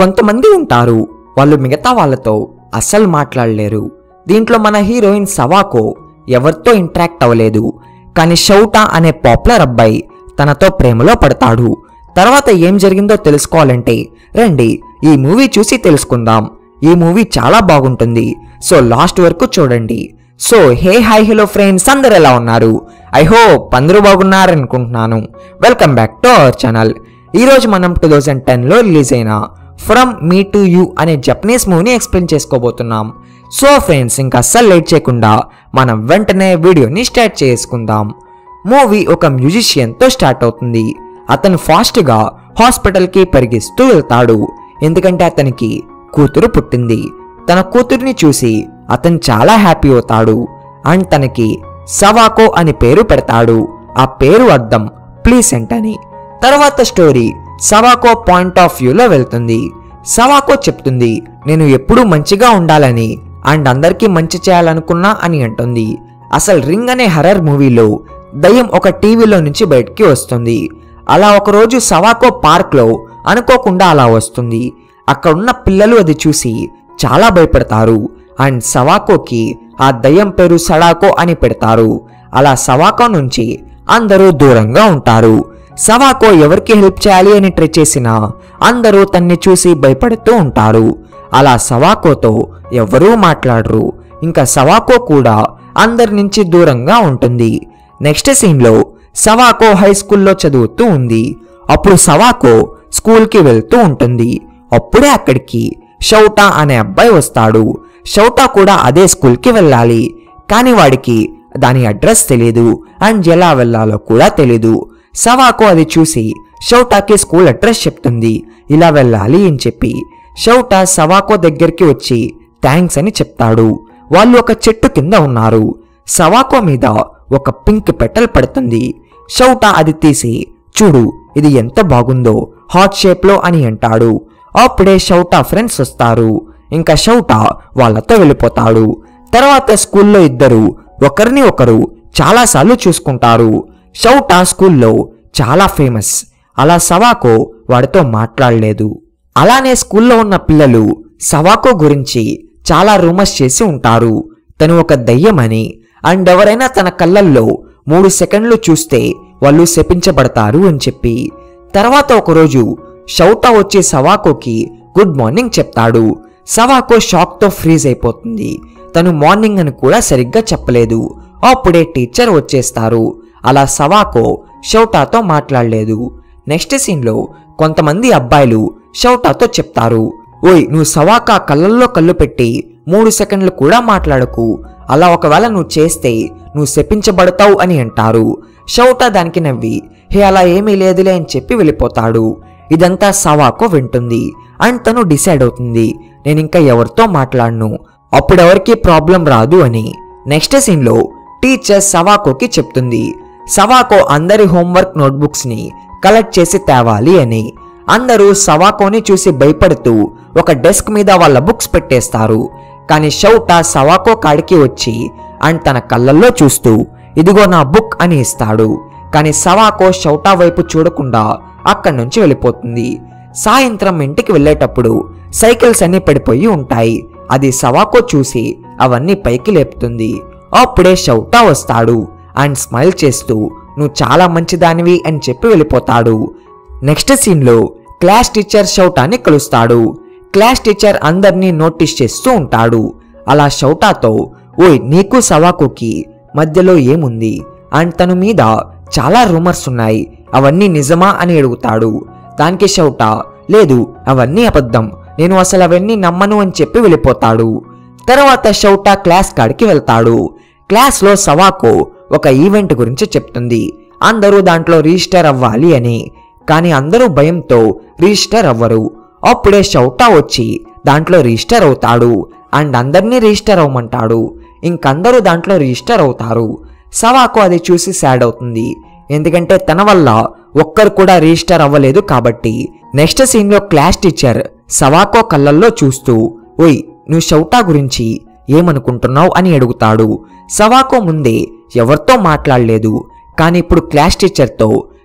కొంతమంది ఉంటారు వాళ్ళు మిగతా వాళ్ళతో అస్సలు మాట్లాడలేరు దీంట్లో మన హీరోయిన్ సవాకో ఎవరితో ఇంటరాక్ట్ అవ్వలేదు కానీ షౌటా అనే పాపులర్ అబ్బాయి తనతో ప్రేమలో పడతాడు తర్వాత ఏం జరిగిందో తెలుసుకోవాలంటే రండి ఈ మూవీ చూసి తెలుసుకుందాం ఈ మూవీ చాలా బాగుంటుంది సో లాస్ట్ వరకు చూడండి so hey hi hello friends అందరు ఎలా ఉన్నారు ఐ హోప్ అందరూ బాగున్నారనుకుంటున్నాను welcome back to our channel ఈరోజు మనం టూ థౌజండ్ టెన్లో రిలీజ్ అయిన ఫ్రమ్ మీ టు యూ అనే జపనీస్ మూవీని ఎక్స్ప్లెయిన్ చేసుకోబోతున్నాం సో ఫ్రెండ్స్ ఇంకా అస్సలు లేట్ చేయకుండా మనం వెంటనే వీడియోని స్టార్ట్ చేసుకుందాం మూవీ ఒక మ్యూజిషియన్తో స్టార్ట్ అవుతుంది అతను ఫాస్ట్గా హాస్పిటల్కి పరిగిస్తూ వెళ్తాడు ఎందుకంటే అతనికి కూతురు పుట్టింది తన కూతురిని చూసి అతను చాలా హ్యాపీ అవుతాడు అండ్ తనకి సవాకో అని పేరు పెడతాడు ఆ పేరు అర్థం ప్లీసెంట్ అని తర్వాత స్టోరీ సవాకో పాయింట్ ఆఫ్ వ్యూలో వెళ్తుంది సవాకో చెప్తుంది నేను ఎప్పుడూ మంచిగా ఉండాలని అండ్ అందరికీ మంచి చేయాలనుకున్నా అని అంటుంది అసలు రింగ్ అనే హర్రర్ మూవీలో దయ్యం ఒక టీవీలో నుంచి బయటికి వస్తుంది అలా ఒకరోజు సవాకో పార్క్లో అనుకోకుండా అలా వస్తుంది అక్కడున్న పిల్లలు అది చూసి చాలా భయపడతారు అండ్ సవాకోకి ఆ దయ్యం పేరు సడాకో అని పెడతారు అలా సవాకో నుంచి అందరూ దూరంగా ఉంటారు సవాకో ఎవరికి హెల్ప్ చేయాలి అని ట్రై చేసినా అందరూ తన్ని చూసి భయపడుతూ ఉంటారు అలా సవాకోతో ఎవరూ మాట్లాడరు ఇంకా సవాకో కూడా అందరి నుంచి దూరంగా ఉంటుంది నెక్స్ట్ సీన్లో సవాకో హై స్కూల్లో చదువుతూ ఉంది అప్పుడు సవాకో స్కూల్కి వెళ్తూ ఉంటుంది అప్పుడే అక్కడికి షౌటా అనే అబ్బాయి వస్తాడు షౌటా కూడా అదే స్కూల్కి వెళ్ళాలి కానీ వాడికి దాని అడ్రస్ తెలీదు అండ్ ఎలా వెళ్ళాలో కూడా తెలీదు సవాకో అది చూసి షౌటాకి స్కూల్ అడ్రస్ చెప్తుంది ఇలా వెళ్ళాలి అని చెప్పి షౌటా సవాకో దగ్గరికి వచ్చి థ్యాంక్స్ అని చెప్తాడు వాళ్ళు ఒక చెట్టు కింద ఉన్నారు సవాకో మీద ఒక పింక్ పెటల్ పడుతుంది షౌటా అది తీసి చూడు ఇది ఎంత బాగుందో హాట్ షేప్లో అని అంటాడు అప్పుడే షౌటా ఫ్రెండ్స్ వస్తారు ఇంకా షౌటా వాళ్ళతో వెళ్ళిపోతాడు తర్వాత స్కూల్లో ఇద్దరు ఒకరిని ఒకరు చాలాసార్లు చూసుకుంటారు షౌటా స్కూల్లో చాలా ఫేమస్ అలా సవాకో వాడితో మాట్లాడలేదు అలానే స్కూల్లో ఉన్న పిల్లలు సవాకో గురించి చాలా రూమర్స్ చేసి ఉంటారు తను ఒక దయ్యమని అండ్ ఎవరైనా తన కళ్ళల్లో మూడు సెకండ్లు చూస్తే వాళ్ళు శపించబడతారు అని చెప్పి తర్వాత ఒకరోజు షౌటా వచ్చి సవాకోకి గుడ్ మార్నింగ్ చెప్తాడు సవాకో షాక్తో ఫ్రీజ్ అయిపోతుంది తను మార్నింగ్ అని కూడా సరిగ్గా చెప్పలేదు అప్పుడే టీచర్ వచ్చేస్తారు అలా సవాకో షౌటాతో మాట్లాడలేదు నెక్స్ట్ సీన్లో కొంతమంది అబ్బాయిలు షౌటాతో చెప్తారు ఓయ్ నువ్వు సవాకా కళ్ళల్లో కళ్ళు పెట్టి మూడు సెకండ్లు కూడా మాట్లాడకు అలా ఒకవేళ నువ్వు చేస్తే నువ్వు శపించబడతావు అని అంటారు షౌటా దానికి నవ్వి హే అలా ఏమీ లేదులే అని చెప్పి వెళ్ళిపోతాడు ఇదంతా సవాకో వింటుంది అండ్ తను డిసైడ్ అవుతుంది నేను ఇంకా ఎవరితో మాట్లాడను అప్పుడెవరికి ప్రాబ్లం రాదు అని నెక్స్ట్ సీన్లో టీచర్ సవాకోకి చెప్తుంది సవాకో అందరి హోంవర్క్ నోట్బుక్స్ని కలెక్ట్ చేసి తేవాలి అని అందరూ సవాకోని చూసి భయపడుతూ ఒక డెస్క్ మీద వాళ్ళ బుక్స్ పెట్టేస్తారు కానీ షౌటా సవాకో కాడికి వచ్చి అండ్ తన కళ్ళల్లో చూస్తూ ఇదిగో నా బుక్ అని ఇస్తాడు కానీ సవాకో షౌటా వైపు చూడకుండా అక్కడి నుంచి వెళ్ళిపోతుంది సాయంత్రం ఇంటికి వెళ్ళేటప్పుడు సైకిల్స్ అన్ని పడిపోయి ఉంటాయి అది సవాకో చూసి అవన్నీ పైకి లేపుతుంది అప్పుడే షౌటా వస్తాడు అండ్ స్మైల్ చేస్తూ నువ్వు చాలా మంచిదానివి అని చెప్పి వెళ్ళిపోతాడు నెక్స్ట్ సీన్లో క్లాస్ టీచర్ షౌటాని కలుస్తాడు క్లాస్ టీచర్ అందరినీ నోటీస్ చేస్తూ ఉంటాడు అలా షౌటాతో ఓయ్ నీకు సవాకుకి మధ్యలో ఏముంది అండ్ తన మీద చాలా రూమర్స్ ఉన్నాయి అవన్నీ నిజమా అని అడుగుతాడు దానికి షౌటా లేదు అవన్నీ అబద్ధం నేను అసలు అవన్నీ నమ్మను అని చెప్పి వెళ్ళిపోతాడు తర్వాత షౌటా క్లాస్ కాడికి వెళ్తాడు క్లాస్లో సవాకో ఒక ఈవెంట్ గురించి చెప్తుంది అందరూ దాంట్లో రిజిస్టర్ అవ్వాలి అని కానీ అందరూ భయంతో రిజిస్టర్ అవ్వరు అప్పుడే షౌటా వచ్చి దాంట్లో రిజిస్టర్ అవుతాడు అండ్ అందరినీ రిజిస్టర్ అవ్వమంటాడు ఇంకందరూ దాంట్లో రిజిస్టర్ అవుతారు సవాకు అది చూసి సాడ్ అవుతుంది ఎందుకంటే తన వల్ల ఒక్కరు కూడా రిజిస్టర్ అవ్వలేదు కాబట్టి నెక్స్ట్ సీన్లో క్లాస్ టీచర్ సవాకో కళ్ళల్లో చూస్తూ ఓయ్ నువ్వు షౌటా గురించి ఏమనుకుంటున్నావు అని అడుగుతాడు సవాకో ముందే ఎవరితో మాట్లాడలేదు కానీ ఇప్పుడు క్లాస్ టీచర్తో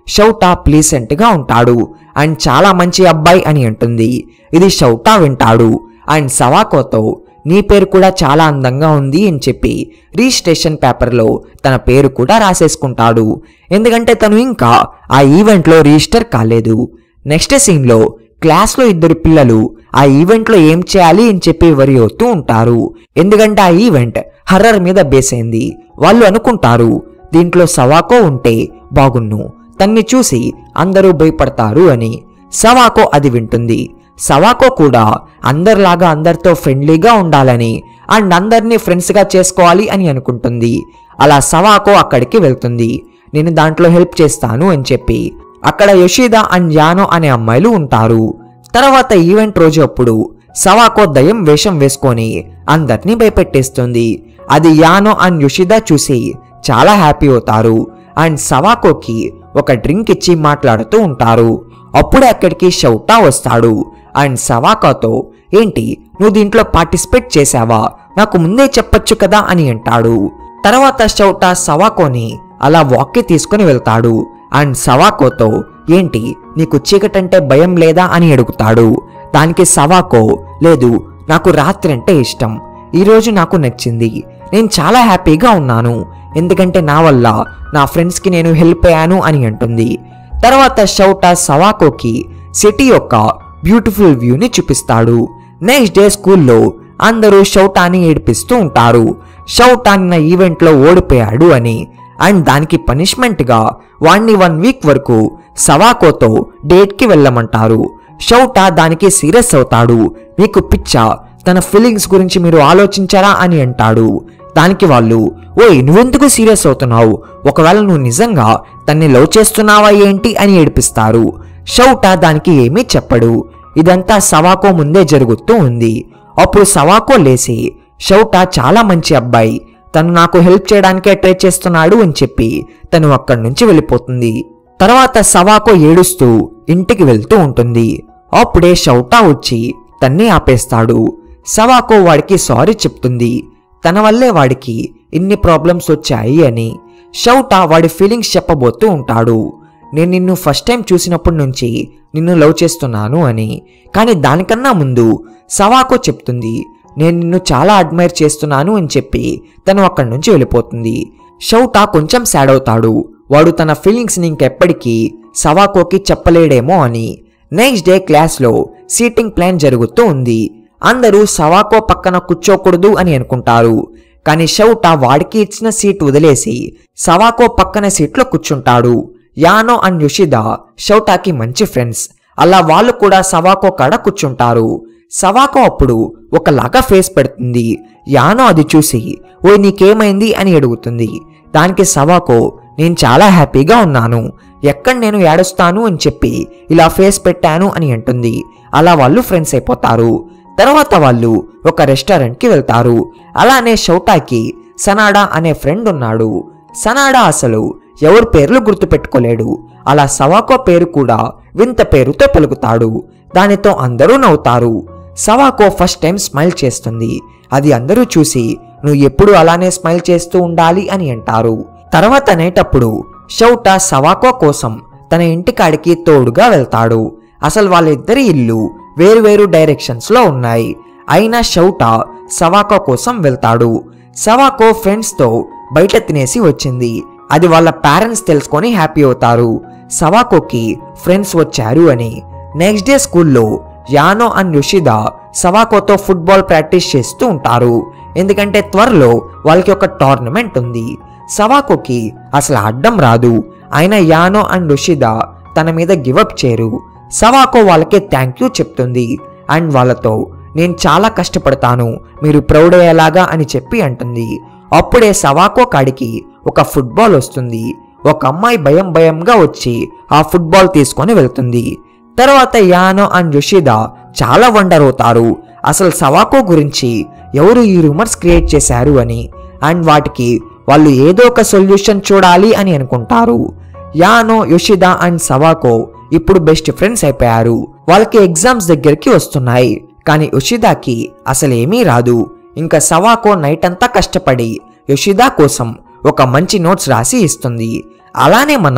షౌటా ప్లీసెంట్ గా ఉంటాడు అండ్ చాలా మంచి అబ్బాయి అని అంటుంది ఇది షౌటా వింటాడు అండ్ సవాకోతో నీ పేరు కూడా చాలా అందంగా ఉంది అని చెప్పి రిజిస్ట్రేషన్ పేపర్లో తన పేరు కూడా రాసేసుకుంటాడు ఎందుకంటే తను ఇంకా ఆ ఈవెంట్లో రిజిస్టర్ కాలేదు నెక్స్ట్ సీన్లో క్లాస్లో ఇద్దరు పిల్లలు ఆ ఈవెంట్లో ఏం చేయాలి అని చెప్పి వరి అవుతూ ఉంటారు ఎందుకంటే ఆ ఈవెంట్ హర్రర్ మీద బేస్ అయింది వాళ్ళు అనుకుంటారు దీంట్లో సవాకో ఉంటే బాగున్ను తన్ని చూసి అందరూ భయపడతారు అని సవాకో అది వింటుంది సవాకో కూడా అందరిలాగా అందరితో ఫ్రెండ్లీగా ఉండాలని అండ్ అందరినీ ఫ్రెండ్స్గా చేసుకోవాలి అని అనుకుంటుంది అలా సవాకో అక్కడికి వెళ్తుంది నేను దాంట్లో హెల్ప్ చేస్తాను అని చెప్పి అక్కడ యషిదా అండ్ యానో అనే అమ్మాయిలు ఉంటారు తర్వాత ఈవెంట్ రోజు అప్పుడు సవాకో దయం వేషం వేసుకొని అందరినీ భయపెట్టేస్తుంది అది యానో అండ్ యుషిదా చూసి చాలా హ్యాపీ అవుతారు అండ్ సవాకోకి ఒక డ్రింక్ ఇచ్చి మాట్లాడుతూ ఉంటారు అప్పుడే అక్కడికి షౌటా వస్తాడు అండ్ సవాకాతో ఏంటి నువ్వు దీంట్లో పార్టిసిపేట్ చేశావా నాకు ముందే చెప్పొచ్చు కదా అని అంటాడు తర్వాత షౌటా సవాకోని అలా వాక్కి తీసుకుని వెళ్తాడు అండ్ సవాకోతో ఏంటి నీకు చీకటంటే భయం లేదా అని అడుగుతాడు దానికి సవాకో లేదు నాకు రాత్రి అంటే ఇష్టం ఈరోజు నాకు నచ్చింది నేను చాలా హ్యాపీగా ఉన్నాను ఎందుకంటే నా వల్ల నా ఫ్రెండ్స్కి నేను హెల్ప్ అయ్యాను అని అంటుంది తర్వాత షౌటా సవాకోకి సిటీ యొక్క బ్యూటిఫుల్ వ్యూని చూపిస్తాడు నెక్స్ట్ డే స్కూల్లో అందరూ షౌటాని ఏడిపిస్తూ ఉంటారు షౌటా నిన్న ఈవెంట్లో ఓడిపోయాడు అని అండ్ దానికి పనిష్మెంట్గా వాణ్ణి వన్ వీక్ వరకు సవాకోతో డేట్కి వెళ్ళమంటారు షౌటా దానికి సీరియస్ అవుతాడు మీకు పిచ్చ తన ఫీలింగ్స్ గురించి మీరు ఆలోచించారా అని అంటాడు దానికి వాళ్ళు ఓయ్ నువ్వెందుకు సీరియస్ అవుతున్నావు ఒకవేళ నువ్వు నిజంగా తన్ని లవ్ చేస్తున్నావా ఏంటి అని ఏడిపిస్తారు షౌటా దానికి ఏమీ చెప్పడు ఇదంతా సవాకో ముందే జరుగుతూ ఉంది అప్పుడు సవాకో లేసి షౌటా చాలా మంచి అబ్బాయి తను నాకు హెల్ప్ చేయడానికే ట్రై చేస్తున్నాడు అని చెప్పి తను అక్కడి నుంచి వెళ్ళిపోతుంది తర్వాత సవాకో ఏడుస్తూ ఇంటికి వెళ్తూ ఉంటుంది అప్పుడే షౌటా వచ్చి తన్ని ఆపేస్తాడు సవాకో వాడికి సారీ చెప్తుంది తన వల్లే వాడికి ఇన్ని ప్రాబ్లమ్స్ వచ్చాయి అని షౌటా వాడి ఫీలింగ్స్ చెప్పబోతూ ఉంటాడు నేను నిన్ను ఫస్ట్ టైం చూసినప్పటి నుంచి నిన్ను లవ్ చేస్తున్నాను అని కానీ దానికన్నా ముందు సవాకో చెప్తుంది నేను నిన్ను చాలా అడ్మైర్ చేస్తున్నాను అని చెప్పి తను అక్కడి నుంచి వెళ్ళిపోతుంది షౌటా కొంచెం సాడ్ అవుతాడు వాడు తన ఫీలింగ్స్ని ఇంకెప్పటికీ సవాకోకి చెప్పలేడేమో అని నెక్స్ట్ డే క్లాస్లో సీటింగ్ ప్లాన్ జరుగుతూ ఉంది అందరూ సవాకో పక్కన కూర్చోకూడదు అని అనుకుంటారు కానీ షౌటా వాడికి ఇచ్చిన సీట్ వదిలేసి సవాకో పక్కన సీట్లో కూర్చుంటాడు యానో అండ్ యుషిదా షౌటాకి మంచి ఫ్రెండ్స్ అలా వాళ్ళు కూడా సవాకో కాడ కూర్చుంటారు సవాకో అప్పుడు ఒకలాగా ఫేస్ పెడుతుంది యానో అది చూసి ఓయ్ నీకేమైంది అని అడుగుతుంది దానికి సవాకో నేను చాలా హ్యాపీగా ఉన్నాను ఎక్కడ నేను ఏడుస్తాను అని చెప్పి ఇలా ఫేస్ పెట్టాను అని అంటుంది అలా వాళ్ళు ఫ్రెండ్స్ అయిపోతారు తర్వాత వాళ్ళు ఒక రెస్టారెంట్కి వెళ్తారు అలానే షౌటాకి సనాడా అనే ఫ్రెండ్ ఉన్నాడు సనాడా అసలు ఎవరి పేర్లు గుర్తుపెట్టుకోలేడు అలా సవాకో పేరు కూడా వింత పేరుతో పలుకుతాడు దానితో అందరూ నవ్వుతారు సవాకో ఫస్ట్ టైం స్మైల్ చేస్తుంది అది అందరూ చూసి నువ్వు ఎప్పుడు అలానే స్మైల్ చేస్తూ ఉండాలి అని అంటారు తర్వాత నైట్ అప్పుడు షౌటా సవాకో కోసం తన ఇంటికాడికి తోడుగా వెళ్తాడు అసలు వాళ్ళిద్దరి ఇల్లు వేరువేరు డైరెక్షన్స్లో ఉన్నాయి అయినా షౌటా సవాకో కోసం వెళ్తాడు సవాకో ఫ్రెండ్స్తో బయట తినేసి వచ్చింది అది వాళ్ళ పేరెంట్స్ తెలుసుకొని హ్యాపీ అవుతారు సవాకోకి ఫ్రెండ్స్ వచ్చారు అని నెక్స్ట్ డే స్కూల్లో యానో అండ్ యుషిదా సవాకోతో ఫుట్బాల్ ప్రాక్టీస్ చేస్తూ ఉంటారు ఎందుకంటే త్వరలో వాళ్ళకి ఒక టోర్నమెంట్ ఉంది సవాకోకి అసలు అడ్డం రాదు అయినా యానో అండ్ రుషిదా తన మీద గివప్ చేయరు సవాకో వాళ్ళకి థ్యాంక్ యూ చెప్తుంది అండ్ వాళ్ళతో నేను చాలా కష్టపడతాను మీరు ప్రౌడ్ అయ్యేలాగా అని చెప్పి అంటుంది అప్పుడే సవాకో కాడికి ఒక ఫుట్బాల్ వస్తుంది ఒక అమ్మాయి భయం భయంగా వచ్చి ఆ ఫుట్బాల్ తీసుకొని వెళ్తుంది తర్వాత యానో అండ్ యుషిదా చాలా వండర్ అవుతారు అసలు సవాకో గురించి ఎవరు ఈ రూమర్స్ క్రియేట్ చేశారు అని అండ్ వాటికి వాళ్ళు ఏదో ఒక సొల్యూషన్ చూడాలి అని అనుకుంటారు యానో యుషిదా అండ్ సవాకో ఇప్పుడు బెస్ట్ ఫ్రెండ్స్ అయిపోయారు వాళ్ళకి ఎగ్జామ్స్ దగ్గరికి వస్తున్నాయి కానీ యుషిదాకి అసలేమీ రాదు ఇంకా సవాకో నైట్ అంతా కష్టపడి యుషిదా కోసం ఒక మంచి నోట్స్ రాసి ఇస్తుంది అలానే మనం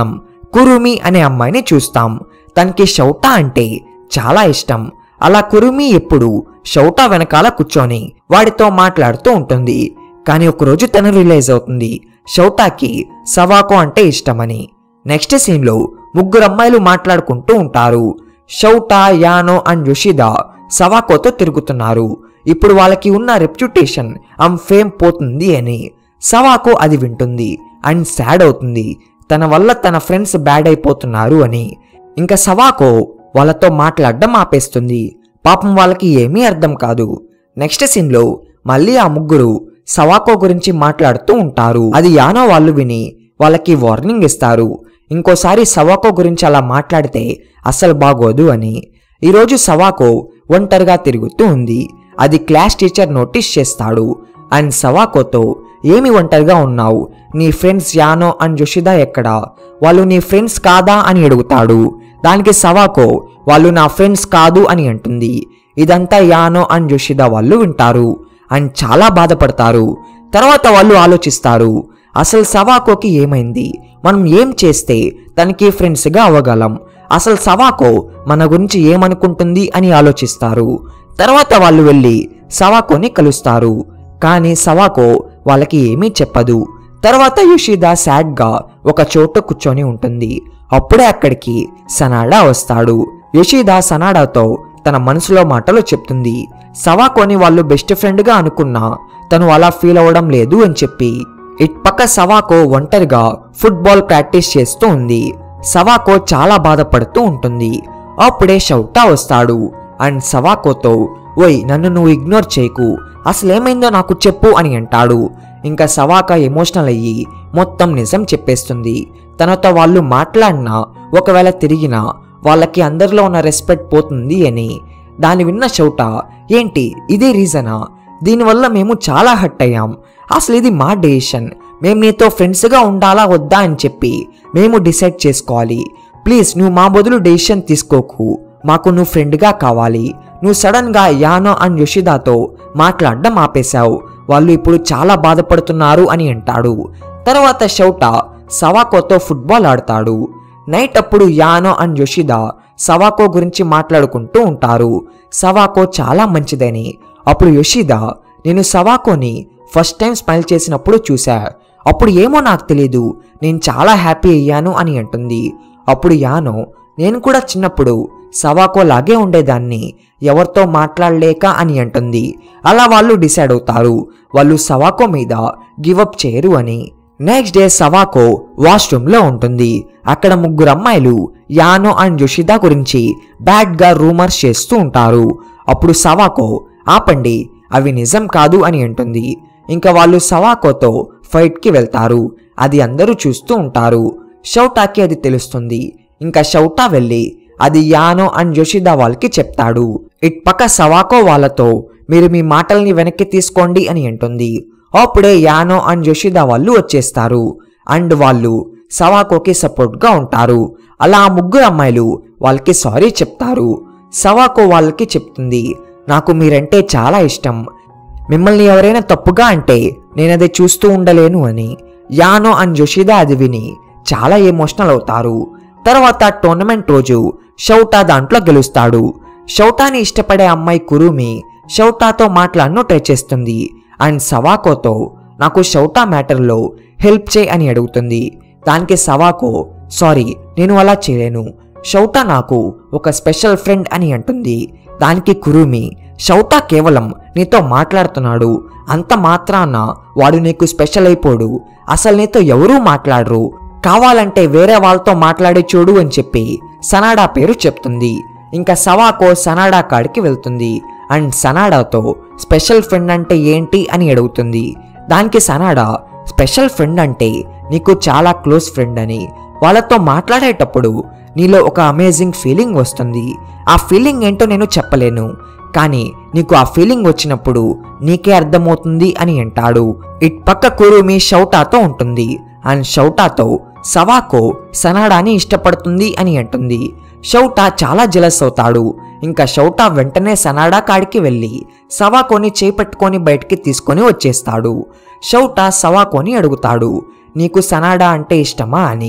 కురుమి అనే అమ్మాయిని చూస్తాం తనకి షౌటా అంటే చాలా ఇష్టం అలా కురుమి ఎప్పుడు షౌటా వెనకాల కూర్చొని వాడితో మాట్లాడుతూ ఉంటుంది కానీ ఒకరోజు తను రిలైజ్ అవుతుంది షౌటాకి సవాకో అంటే ఇష్టమని నెక్స్ట్ సీన్లో ముగ్గురు అమ్మాయిలు మాట్లాడుకుంటూ ఉంటారు షౌటా యానో అండ్ యోషిదా సవాకోతో తిరుగుతున్నారు ఇప్పుడు వాళ్ళకి ఉన్న రెప్యుటేషన్ ఆమ్ ఫేమ్ పోతుంది అని సవాకో అది వింటుంది అండ్ సాడ్ అవుతుంది తన వల్ల తన ఫ్రెండ్స్ బ్యాడ్ అయిపోతున్నారు అని ఇంకా సవాకో వాళ్ళతో మాట్లాడడం ఆపేస్తుంది పాపం వాళ్ళకి ఏమీ అర్థం కాదు నెక్స్ట్ సీన్లో మళ్ళీ ఆ ముగ్గురు సవాకో గురించి మాట్లాడుతూ ఉంటారు అది యానో వాళ్ళు విని వాళ్ళకి వార్నింగ్ ఇస్తారు ఇంకోసారి సవాకో గురించి అలా మాట్లాడితే అస్సలు బాగోదు అని ఈరోజు సవాకో ఒంటరిగా తిరుగుతూ ఉంది అది క్లాస్ టీచర్ నోటీస్ చేస్తాడు అండ్ సవాకోతో ఏమి ఒంటరిగా ఉన్నావు నీ ఫ్రెండ్స్ యానో అండ్ జోషిదా ఎక్కడా వాళ్ళు నీ ఫ్రెండ్స్ కాదా అని అడుగుతాడు దానికి సవాకో వాళ్ళు నా ఫ్రెండ్స్ కాదు అని అంటుంది ఇదంతా యానో అండ్ జోషిదా వాళ్ళు వింటారు అండ్ చాలా బాధపడతారు తర్వాత వాళ్ళు ఆలోచిస్తారు అసలు సవాకోకి ఏమైంది మనం ఏం చేస్తే తనకి ఫ్రెండ్స్గా అవ్వగలం అసలు సవాకో మన గురించి ఏమనుకుంటుంది అని ఆలోచిస్తారు తర్వాత వాళ్ళు వెళ్ళి సవాకోని కలుస్తారు కానీ సవాకో వాళ్ళకి ఏమీ చెప్పదు తర్వాత యుషిదా సాడ్గా ఒక చోట కూర్చొని ఉంటుంది అప్పుడే అక్కడికి సనాడా వస్తాడు యుషిదా సనాడాతో తన మనసులో మాటలు చెప్తుంది సవాకోని వాళ్ళు బెస్ట్ ఫ్రెండ్గా అనుకున్నా తను అలా ఫీల్ అవ్వడం లేదు అని చెప్పి ఇట్పక్క సవాకో ఒంటరిగా ఫుట్బాల్ ప్రాక్టీస్ చేస్తూ ఉంది సవాకో చాలా బాధపడుతూ ఉంటుంది అప్పుడే షౌటా వస్తాడు అండ్ సవాకోతో ఓయ్ నన్ను నువ్వు ఇగ్నోర్ చేయకు అసలేమైందో నాకు చెప్పు అని అంటాడు ఇంకా సవాక ఎమోషనల్ అయ్యి మొత్తం నిజం చెప్పేస్తుంది తనతో వాళ్ళు మాట్లాడినా ఒకవేళ తిరిగినా వాళ్ళకి అందరిలో ఉన్న రెస్పెక్ట్ పోతుంది అని దాన్ని విన్న షౌట ఏంటి ఇదే రీజనా దీనివల్ల మేము చాలా హట్ అయ్యాం అసలు ఇది మా డెసిషన్ మేము నీతో ఫ్రెండ్స్గా ఉండాలా వద్దా అని చెప్పి మేము డిసైడ్ చేసుకోవాలి ప్లీజ్ నువ్వు మా బదులు డెసిషన్ తీసుకోకు మాకు నువ్వు ఫ్రెండ్గా కావాలి నువ్వు సడన్గా యానో అండ్ యోషిదాతో మాట్లాడడం ఆపేశావు వాళ్ళు ఇప్పుడు చాలా బాధపడుతున్నారు అని అంటాడు తర్వాత షౌట సవాకోతో ఫుట్బాల్ ఆడతాడు నైట్ అప్పుడు యానో అండ్ యోషిదా సవాకో గురించి మాట్లాడుకుంటూ ఉంటారు సవాకో చాలా మంచిదని అప్పుడు యోషిదా నేను సవాకోని ఫస్ట్ టైం స్మైల్ చేసినప్పుడు చూసా అప్పుడు ఏమో నాకు తెలీదు నేను చాలా హ్యాపీ అయ్యాను అని అంటుంది అప్పుడు యానో నేను కూడా చిన్నప్పుడు సవాకో లాగే ఉండేదాన్ని ఎవరితో మాట్లాడలేక అని అంటుంది అలా వాళ్ళు డిసైడ్ అవుతారు వాళ్ళు సవాకో మీద గివప్ చేయరు అని నెక్స్ట్ డే సవాకో వాష్రూమ్లో ఉంటుంది అక్కడ ముగ్గురు అమ్మాయిలు యానో అండ్ జోషిదా గురించి బ్యాడ్గా రూమర్స్ చేస్తూ ఉంటారు అప్పుడు సవాకో ఆపండి అవి నిజం కాదు అని అంటుంది ఇంకా వాళ్ళు సవాకోతో ఫైట్కి వెళ్తారు అది అందరూ చూస్తూ ఉంటారు షౌటాకి అది తెలుస్తుంది ఇంకా షౌటా వెళ్ళి అది యానో అండ్ జోషిదా వాళ్ళకి చెప్తాడు ఇట్పక్క సవాకో వాళ్ళతో మీరు మీ మాటల్ని వెనక్కి తీసుకోండి అని అంటుంది అప్పుడే యానో అండ్ జోషిదా వాళ్ళు వచ్చేస్తారు అండ్ వాళ్ళు సవాకోకి సపోర్ట్గా ఉంటారు అలా ఆ ముగ్గురు అమ్మాయిలు వాళ్ళకి సారీ చెప్తారు సవాకో వాళ్ళకి చెప్తుంది నాకు మీరంటే చాలా ఇష్టం మిమ్మల్ని ఎవరైనా తప్పుగా అంటే నేనది చూస్తూ ఉండలేను అని యానో అండ్ జోషిదా అది విని చాలా ఎమోషనల్ అవుతారు తర్వాత టోర్నమెంట్ రోజు షౌటా దాంట్లో గెలుస్తాడు షౌటాని ఇష్టపడే అమ్మాయి కురుమి షౌటాతో మాట్లాడను ట్రై చేస్తుంది అండ్ సవాకోతో నాకు షౌటా మ్యాటర్లో హెల్ప్ చేయి అని అడుగుతుంది దానికి సవాకో సారీ నేను అలా చేయలేను షౌటా నాకు ఒక స్పెషల్ ఫ్రెండ్ అని అంటుంది దానికి కురుమి షౌటా కేవలం నీతో మాట్లాడుతున్నాడు అంత మాత్రాన వాడు నీకు స్పెషల్ అయిపోడు అసలు నీతో ఎవరూ మాట్లాడరు కావాలంటే వేరే వాళ్ళతో మాట్లాడి చూడు అని చెప్పి సనాడా పేరు చెప్తుంది ఇంకా సవాకో సనాడా కాడికి వెళ్తుంది అండ్ సనాడాతో స్పెషల్ ఫ్రెండ్ అంటే ఏంటి అని అడుగుతుంది దానికి సనాడా స్పెషల్ ఫ్రెండ్ అంటే నీకు చాలా క్లోజ్ ఫ్రెండ్ అని వాళ్ళతో మాట్లాడేటప్పుడు నీలో ఒక అమేజింగ్ ఫీలింగ్ వస్తుంది ఆ ఫీలింగ్ ఏంటో నేను చెప్పలేను కానీ నీకు ఆ ఫీలింగ్ వచ్చినప్పుడు నీకే అర్థమవుతుంది అని అంటాడు ఇట్పక్క కురుమి షౌటాతో ఉంటుంది అండ్ షౌటాతో సవాకో సనాడాని ఇష్టపడుతుంది అని అంటుంది షౌటా చాలా జలస్ అవుతాడు ఇంకా షౌటా వెంటనే సనాడా కాడికి వెళ్ళి సవాకోని చేపట్టుకొని బయటికి తీసుకొని వచ్చేస్తాడు షౌటా సవాకోని అడుగుతాడు నీకు సనాడా అంటే ఇష్టమా అని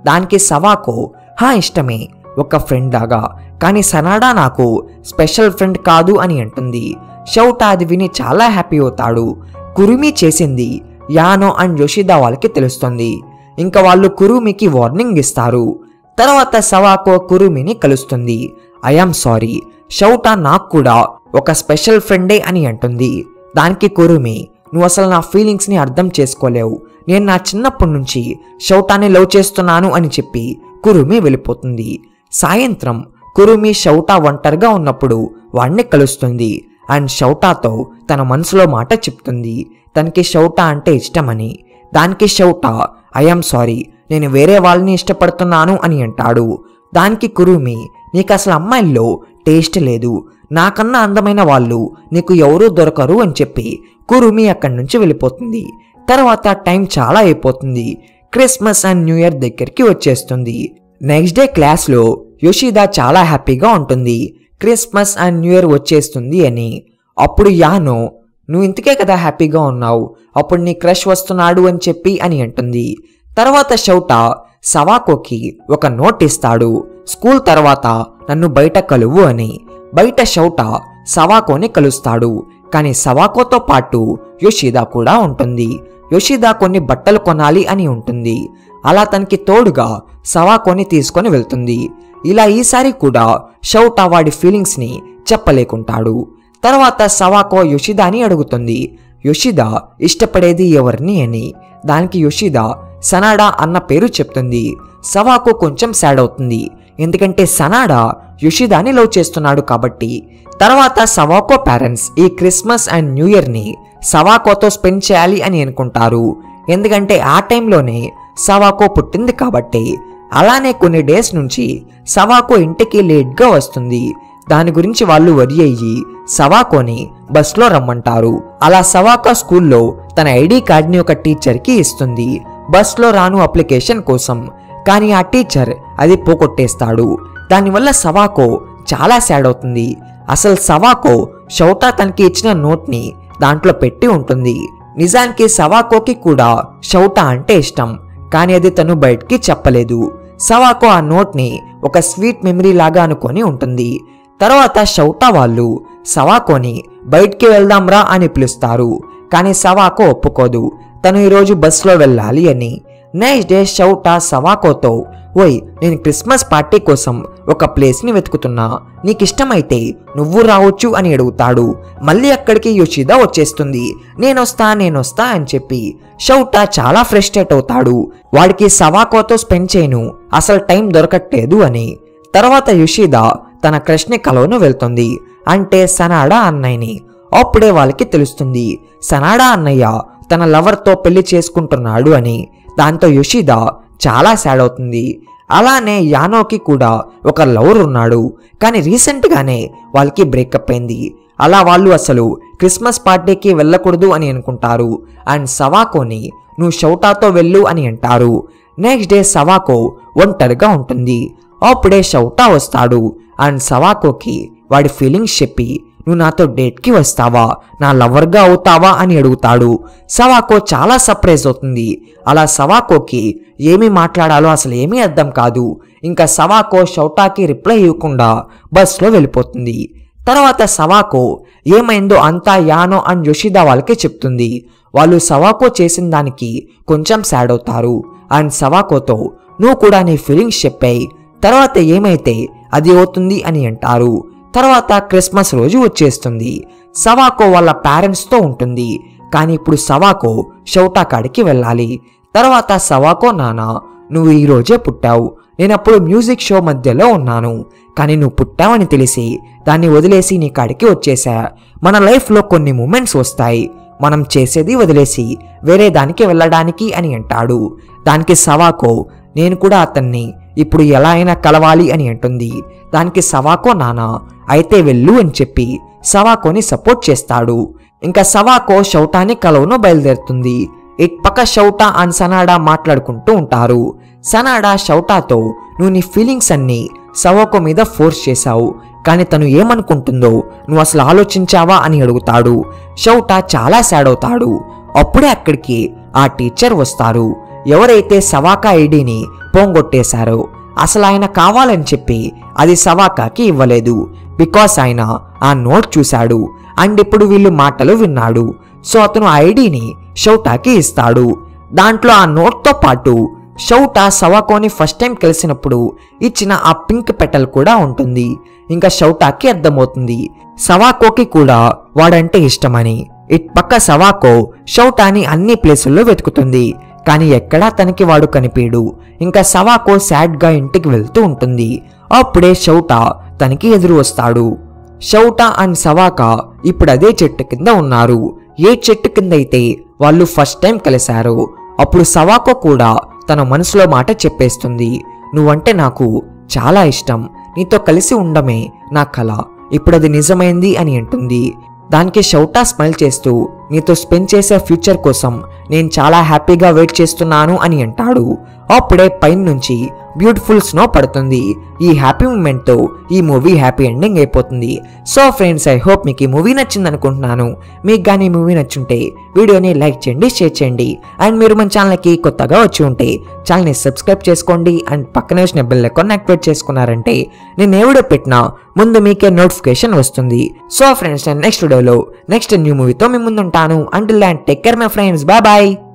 దానికి సవాకో హా ఇష్టమే ఒక ఫ్రెండ్ లాగా కానీ సనాడా నాకు స్పెషల్ ఫ్రెండ్ కాదు అని అంటుంది షౌటా అది విని చాలా హ్యాపీ అవుతాడు కురుమి చేసింది యానో అండ్ యోషిదా వాళ్ళకి తెలుస్తుంది ఇంకా వాళ్ళు కురుమికి వార్నింగ్ ఇస్తారు తర్వాత సవాకో కురుమిని కలుస్తుంది ఐఆమ్ సారీ షౌటా నాకు కూడా ఒక స్పెషల్ ఫ్రెండే అని అంటుంది దానికి కురుమి నువ్వు అసలు నా ఫీలింగ్స్ని అర్థం చేసుకోలేవు నేను నా చిన్నప్పటి నుంచి షౌటాని లవ్ చేస్తున్నాను అని చెప్పి కురుమి వెళ్ళిపోతుంది సాయంత్రం కురుమి షౌటా ఒంటరిగా ఉన్నప్పుడు వాణ్ణి కలుస్తుంది అండ్ షౌటాతో తన మనసులో మాట చెప్తుంది తనకి షౌటా అంటే ఇష్టమని దానికి షౌటా ఐఎమ్ సారీ నేను వేరే వాళ్ళని ఇష్టపడుతున్నాను అని అంటాడు దానికి కురుమి నీకు అసలు అమ్మాయిల్లో టేస్ట్ లేదు నాకన్నా అందమైన వాళ్ళు నీకు ఎవరూ దొరకరు అని చెప్పి కురుమి అక్కడి నుంచి వెళ్ళిపోతుంది తర్వాత టైం చాలా అయిపోతుంది క్రిస్మస్ అండ్ న్యూ ఇయర్ దగ్గరికి వచ్చేస్తుంది నెక్స్ట్ డే క్లాస్లో యోషిదా చాలా హ్యాపీగా ఉంటుంది క్రిస్మస్ అండ్ న్యూ ఇయర్ వచ్చేస్తుంది అని అప్పుడు యానో నువ్వు ఇంతకే కదా హ్యాపీగా ఉన్నావు అప్పుడు నీ క్రష్ వస్తున్నాడు అని చెప్పి అని అంటుంది తర్వాత షౌటా సవాకోకి ఒక నోట్ ఇస్తాడు స్కూల్ తర్వాత నన్ను బయట కలువు అని బయట షౌటా సవాకోని కలుస్తాడు కానీ సవాకోతో పాటు యోషిదా కూడా ఉంటుంది యోషిదా కొన్ని బట్టలు కొనాలి అని ఉంటుంది అలా తనకి తోడుగా సవాకోని తీసుకొని వెళ్తుంది ఇలా ఈసారి కూడా షౌటా వాడి ఫీలింగ్స్ని చెప్పలేకుంటాడు తర్వాత సవాకో యోషిదాని అడుగుతుంది యోషిదా ఇష్టపడేది ఎవరిని అని దానికి యోషిదా సనాడా అన్న పేరు చెప్తుంది సవాకో కొంచెం సాడ్ అవుతుంది ఎందుకంటే సనాడా యోషిదాని లవ్ చేస్తున్నాడు కాబట్టి తర్వాత సవాకో పేరెంట్స్ ఈ క్రిస్మస్ అండ్ న్యూ ఇయర్ని సవాకోతో స్పెండ్ చేయాలి అని అనుకుంటారు ఎందుకంటే ఆ టైంలోనే సవాకో పుట్టింది కాబట్టి అలానే కొన్ని డేస్ నుంచి సవాకో ఇంటికి లేట్గా వస్తుంది దాని గురించి వాళ్ళు వరి అయ్యి సవాకోని బస్లో రమ్మంటారు అలా సవాకా స్కూల్లో తన ఐడి కార్డ్ని ఒక టీచర్కి ఇస్తుంది బస్లో రాను అప్లికేషన్ కోసం కానీ ఆ టీచర్ అది పోగొట్టేస్తాడు దానివల్ల సవాకో చాలా సాడ్ అవుతుంది అసలు సవాకో షౌటా తనకి ఇచ్చిన నోట్ని దాంట్లో పెట్టి ఉంటుంది నిజానికి సవాకోకి కూడా షౌటా అంటే ఇష్టం కానీ అది తను బయటికి చెప్పలేదు సవాకో ఆ నోట్ని ఒక స్వీట్ మెమరీ లాగా అనుకొని ఉంటుంది తర్వాత షౌటా వాళ్ళు సవాకోని బయటికి వెళ్దాంరా అని పిలుస్తారు కానీ సవాకో ఒప్పుకోదు తను ఈరోజు బస్సులో వెళ్ళాలి అని నెక్స్ట్ డే షౌటా సవాకోతో ఓయ్ నేను క్రిస్మస్ పార్టీ కోసం ఒక ప్లేస్ని వెతుకుతున్నా నీకు ఇష్టమైతే నువ్వు రావచ్చు అని అడుగుతాడు మళ్ళీ అక్కడికి యోషిదా వచ్చేస్తుంది నేనొస్తా నేనొస్తా అని చెప్పి షౌటా చాలా ఫ్రస్ట్రేట్ అవుతాడు వాడికి సవాకోతో స్పెండ్ చేయను అసలు టైం దొరకట్లేదు అని తర్వాత యుషిదా తన క్రష్ని కలవను వెళ్తుంది అంటే సనాడా అన్నయ్యని అప్పుడే వాళ్ళకి తెలుస్తుంది సనాడా అన్నయ్య తన లవర్తో పెళ్లి చేసుకుంటున్నాడు అని దాంతో యుషిదా చాలా సాడ్ అవుతుంది అలానే యానోకి కూడా ఒక లవర్ ఉన్నాడు కానీ రీసెంట్గానే వాళ్ళకి బ్రేకప్ అయింది అలా వాళ్ళు అసలు క్రిస్మస్ పార్టీకి వెళ్ళకూడదు అని అనుకుంటారు అండ్ సవాకోని నువ్వు షౌటాతో వెళ్ళు అని అంటారు నెక్స్ట్ డే సవాకో ఒంటరిగా ఉంటుంది అప్పుడే షౌటా వస్తాడు అండ్ సవాకోకి వాడి ఫీలింగ్స్ చెప్పి నువ్వు నాతో డేట్కి వస్తావా నా లవర్గా అవుతావా అని అడుగుతాడు సవాకో చాలా సర్ప్రైజ్ అవుతుంది అలా సవాకోకి ఏమి మాట్లాడాలో అసలు ఏమీ అర్థం కాదు ఇంకా సవాకో షౌటాకి రిప్లై ఇవ్వకుండా బస్లో వెళ్ళిపోతుంది తర్వాత సవాకో ఏమైందో అంతా యానో అండ్ యోషిదా వాళ్ళకి చెప్తుంది వాళ్ళు సవాకో చేసిన దానికి కొంచెం సాడ్ అవుతారు అండ్ సవాకోతో నువ్వు కూడా నీ ఫీలింగ్స్ చెప్పాయి తర్వాత ఏమైతే అది అవుతుంది అని అంటారు తర్వాత క్రిస్మస్ రోజు వచ్చేస్తుంది సవాకో వాళ్ళ పేరెంట్స్తో ఉంటుంది కానీ ఇప్పుడు సవాకో షౌటా కాడికి వెళ్ళాలి తర్వాత సవాకో నానా నువ్వు ఈ రోజే పుట్టావు నేనప్పుడు మ్యూజిక్ షో మధ్యలో ఉన్నాను కానీ నువ్వు పుట్టావని తెలిసి దాన్ని వదిలేసి నీ కాడికి వచ్చేసా మన లైఫ్లో కొన్ని మూమెంట్స్ వస్తాయి మనం చేసేది వదిలేసి వేరే దానికి వెళ్ళడానికి అని అంటాడు దానికి సవాకో నేను కూడా అతన్ని ఇప్పుడు ఎలా అయినా కలవాలి అని అంటుంది దానికి సవాకో నానా అయితే వెళ్ళు అని చెప్పి సవాకోని సపోర్ట్ చేస్తాడు ఇంకా సవాకో షౌటాని కలవను బయలుదేరుతుంది ఇట్పక్క షౌటా అండ్ సనాడా మాట్లాడుకుంటూ ఉంటారు సనాడా షౌటాతో నువ్వు నీ ఫీలింగ్స్ అన్ని సవాకో మీద ఫోర్స్ చేశావు కానీ తను ఏమనుకుంటుందో నువ్వు అసలు ఆలోచించావా అని అడుగుతాడు షౌటా చాలా సాడ్ అవుతాడు అప్పుడే అక్కడికి ఆ టీచర్ వస్తారు ఎవరైతే సవాకా ఐడిని పోంగొట్టేశారో అసలు ఆయన కావాలని చెప్పి అది సవాకాకి ఇవ్వలేదు బికాస్ ఆయన ఆ నోట్ చూశాడు అండ్ ఇప్పుడు వీళ్ళు మాటలు విన్నాడు సో అతను ఐడిని షౌటాకి ఇస్తాడు దాంట్లో ఆ నోట్తో పాటు షౌటా సవాకోని ఫస్ట్ టైం కలిసినప్పుడు ఇచ్చిన ఆ పింక్ పెటల్ కూడా ఉంటుంది ఇంకా షౌటాకి అర్థమవుతుంది సవాకోకి కూడా వాడంటే ఇష్టమని ఇట్ పక్క సవాకో షౌటాని అన్ని ప్లేసుల్లో వెతుకుతుంది కానీ ఎక్కడా తనకి వాడు కనిపించడు ఇంకా సవాకో సాడ్గా ఇంటికి వెళ్తూ ఉంటుంది అప్పుడే షౌటా తనకి ఎదురు వస్తాడు షౌటా అండ్ సవాకా ఇప్పుడు అదే చెట్టు కింద ఉన్నారు ఏ చెట్టు కింద అయితే వాళ్ళు ఫస్ట్ టైం కలిశారు అప్పుడు సవాకో కూడా తన మనసులో మాట చెప్పేస్తుంది నువ్వంటే నాకు చాలా ఇష్టం నీతో కలిసి ఉండమే నా కళ ఇప్పుడు అది నిజమైంది అని అంటుంది దానికి షౌటా స్మైల్ చేస్తూ నీతో స్పెండ్ చేసే ఫ్యూచర్ కోసం నేను చాలా హ్యాపీగా వెయిట్ చేస్తున్నాను అని అంటాడు అప్పుడే పైన నుంచి బ్యూటిఫుల్ స్నో పడుతుంది ఈ హ్యాపీ మూమెంట్తో ఈ మూవీ హ్యాపీ ఎండింగ్ అయిపోతుంది సో ఫ్రెండ్స్ ఐ హోప్ మీకు ఈ మూవీ నచ్చింది అనుకుంటున్నాను మీకు కానీ ఈ మూవీ నచ్చుంటే వీడియోని లైక్ చేయండి షేర్ చేయండి అండ్ మీరు మన ఛానల్కి కొత్తగా వచ్చి ఉంటే ఛానల్ని సబ్స్క్రైబ్ చేసుకోండి అండ్ పక్కనే వచ్చిన బెల్ ఐకాన్ యాక్టివేట్ చేసుకున్నారంటే నేను ఏ వీడియో పెట్టినా ముందు మీకే నోటిఫికేషన్ వస్తుంది సో ఫ్రెండ్స్ నేను నెక్స్ట్ వీడియోలో నెక్స్ట్ న్యూ మూవీతో మీ ముందుంటాను until and take care my friends bye bye